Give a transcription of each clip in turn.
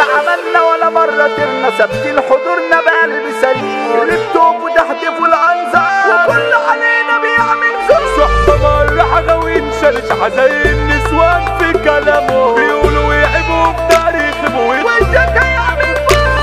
عملنا ولا مرة ترنا ثابتين حضورنا بقلب سليم نكتب وتحدفوا الأنظار وكل علينا بيعمل زوز صحبة مرة حغاوين شرشحة زي النسوان في كلامه بيقولوا ويعبوا في تاريخهم وانت يعمل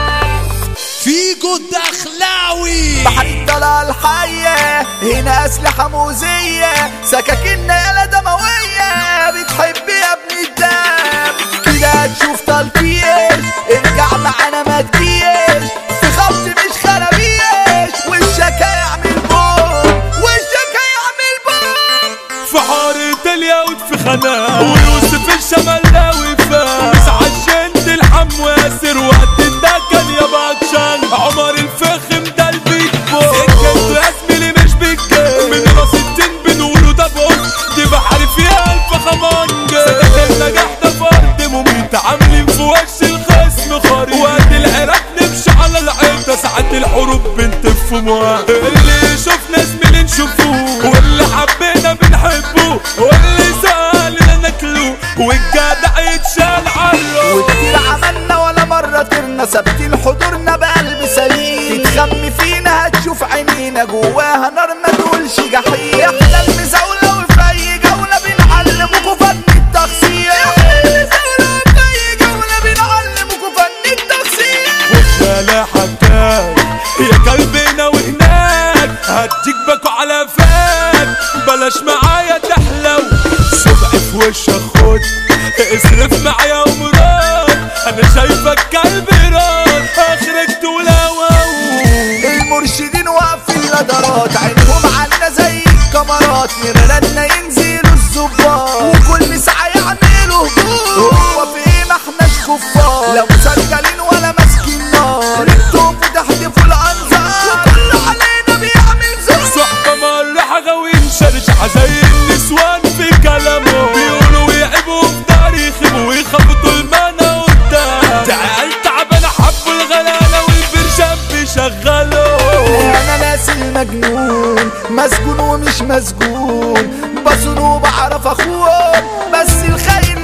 فيجو الدخلاوي بحر الطلعة الحية هنا أسلحة موزية سكاكيننا يالا دموية بتحب يا ابن الدم كده تشوف تلطيش ارجع معانا ما تجيش في خبط مش خرابيش وشك هيعمل بوم وشك هيعمل بوم في حارة اليهود في خناق ويوسف الشملاوي فاز عالجند الحم واسر وقت الدكن يا باتشان عمر الفخم ده البيت بوس سكنته يا زميلي مش بالجيم من راس التين بنقوله ده بوس دي بحر فيها الف خمانجة سكت النجاح ده فرد مميت عاملين في وش الخصم خريط وقت العراق نمشي على العيدة ساعات الحروب بنتف مواد اللي شفنا زميلي نشوفوه واللي حبينا بنحبه واللي سألنا ناكله والجدع يتشال عالروح وكتير عملنا ولا مرة ترنا ثابتين حضورنا بقلب سليم تتخم فينا هتشوف عينينا جواها نار ما تقولش جحيم احنا المزاولة وفي أي جولة بنعلمكوا فن التخسير احنا المزاولة وفي أي جولة بنعلمكوا فن التخسير ولا حكاك يا قلبنا وهناك هديك باكو على فاك بلاش معايا تحلو سبع في وشك خد اصرف معايا ومراد انا شايفك قلبي راد اخرك تقول واو المرشدين واقفين لدرات عينهم عنا زي الكاميرات نرنا ينزلوا الظباط وكل ساعة يعملوا هجوم هو في ايه ما احناش كفار لا مسجلين ولا ماسكين نار انتم بتحدفوا الانظار وكل علينا بيعمل زوز صحبة مرة حغاوين شرشحة زي النسوان في كلامه بيقولوا ويعبوا في تاريخهم ويخبطوا المانا قدام تعال تعبان حبوا الغلالة والبرشام بيشغلوا انا ناس المجنون مسجون ومش مسجون بصون وبعرف اخون بس الخاين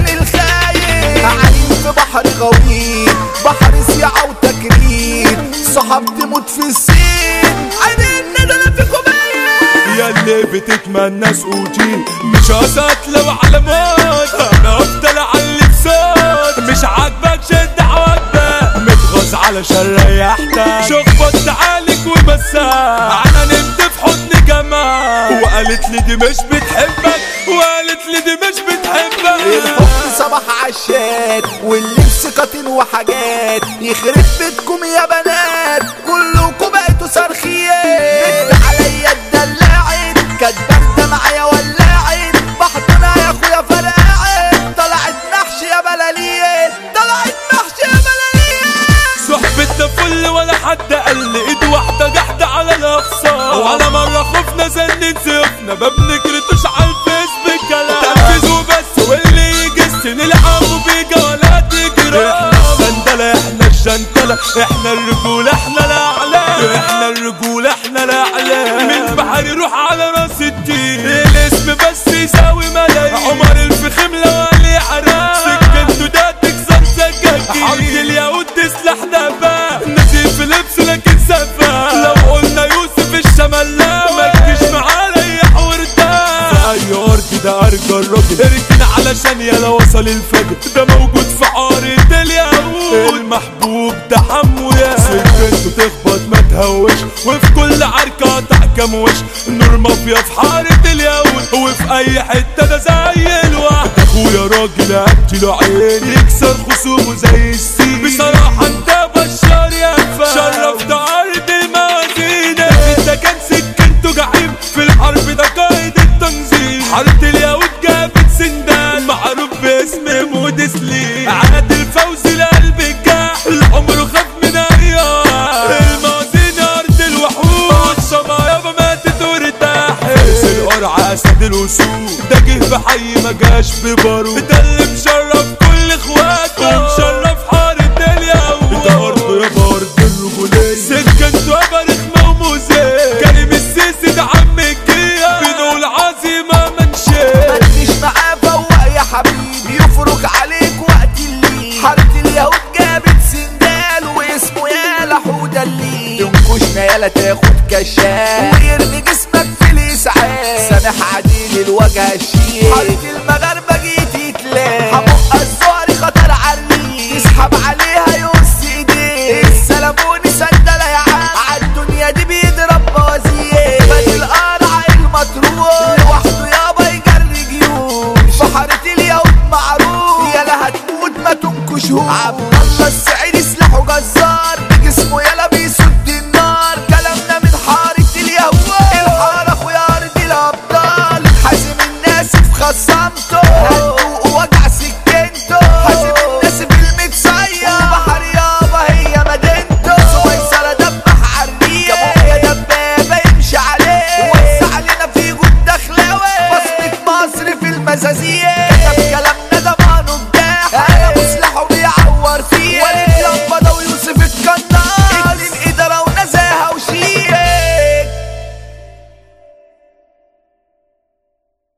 للخاين عايم في بحر غويط بحر سياعة وتكرير صحاب تموت في السين عينين ندلة في كوباية يا اللي بتتمنى سقوطي مش هتطلع على موت انا افضل على صوت مش عاجبك شد عواجبك متغاظ علشان ريحتك شخبط تعالك ومساك انا نمت في حضن جمال وقالت لي دي مش بتحبك وقالت لي دي مش بتحبك الحب صباح عشات واللبس قطن وحاجات يخرب بيتكم يا بنات كلكم بقيتوا صرخيات بنت عليا اتدلعت كانت بارده معايا ولعت بحضنها يا اخويا فرقعت طلعت محشي يا بلاليات طلعت محشي يا بلاليات صحبتنا فل ولا حد قال لي ايد واحدة جحدة على الاقصى ولا مرة خفنا زنين سيفنا ما بنجرتوش على الفيس بالكلام تنفذوا بس واللي يجس نلعبوا بجولات جرام احنا السندلة احنا الجنتلة احنا الرجولة احنا الاعلام احنا الرجولة احنا الاعلام من بحر يروح على راس الدين الاسم بس يساوي ملايين عمر الفخم لو عليه عراق سكنته ده تكسر سكاكين حرب اليهود تسلح دبا نزيف لبس لكن سفا لو قلنا يوسف الشملاوي ما تجيش معاه ريح وارتاح اي ارض ده ارجى الراجل اركن علشان يلا وصل الفجر ده موجود في عارض اليهود المحبوب ده حمو يا سكنته تخبط ما تهوش وفي كل عركة قطع كموش نور مافيا في حارة اليهود وفي اي حتة ده زي الوحد اخويا راجل اقتله عين يكسر خصومه زي السين بصراحة انت بشار يا فا شرفت ارض الموازين انت كان سكنته جحيم في الحرب ده قائد التنظيم حارة اليهود جابت سندان معروف باسم مودس لي عادل فوزي لقلب الجاح العمر خاف من ايام الموازين ارض الوحوش شباب ماتت وارتاحت القرعة اسد الاسود ده جه بحي ما جاش ببارود ده اللي مشرف كل اخواته ومشرف حارة اليهود ده ارضه يابا ارض الرجولية سكنته يابا رخمة وموزية كريم السيسي ده عم الجية بنقول عظيمة منشية مالكش معاه فوق يا حبيبي يفرج عليك وقت الليل حارة اليهود وشهور عبد الله السعيد